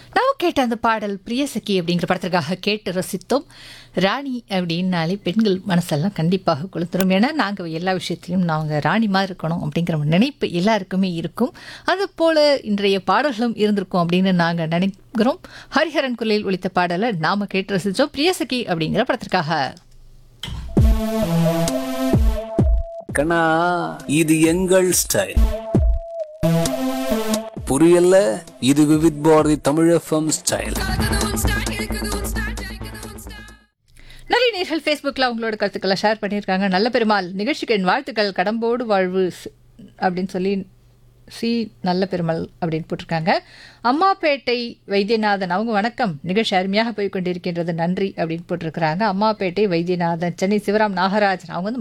நான் கேட்ட அந்த பாடல் பிரியசகி அப்படிங்கிற படத்திற்காக கேட்டு ரசித்தோம் ராணி அப்படின்னாலே பெண்கள் மனசெல்லாம் கண்டிப்பாக கொளுத்துரும் ஏன்னா நாங்கள் எல்லா விஷயத்திலையும் நாங்கள் ராணிமா இருக்கணும் அப்படிங்கிற ஒரு நினைப்பு எல்லாருக்குமே இருக்கும் அது போல இன்றைய பாடல்களும் இருந்திருக்கும் அப்படின்னு நாங்கள் நினைக்கிறோம் ஹரிஹரன் குரலில் ஒலித்த பாடலை நாம கேட்டு ரசித்தோம் பிரியசகி அப்படிங்கிற படத்திற்காக கண்ணா இது எங்கள் ஸ்டைல் புரியல இது விவித் பாரதி தமிழ் எஃப்எம் ஸ்டைல் நிறைய நேர்கள் ஃபேஸ்புக்கில் அவங்களோட கருத்துக்களை ஷேர் பண்ணியிருக்காங்க நல்ல பெருமாள் நிகழ்ச்சிக்கு என் வாழ்த்துக்கள் கடம்போடு வாழ்வு ஸ்- அப்படின்னு சொல்லி சி நல்ல பெருமாள் அப்படின்னு போட்டிருக்காங்க அம்மாப்பேட்டை வைத்தியநாதன் அவங்க வணக்கம் நிகழ்ச்சி அருமையாக போய் கொண்டிருக்கின்றது நன்றி அப்படின்னு போட்டிருக்கிறாங்க அம்மாப்பேட்டை வைத்தியநாதன் சென்னை சிவராம் நாகராஜன் அவங்க வந்து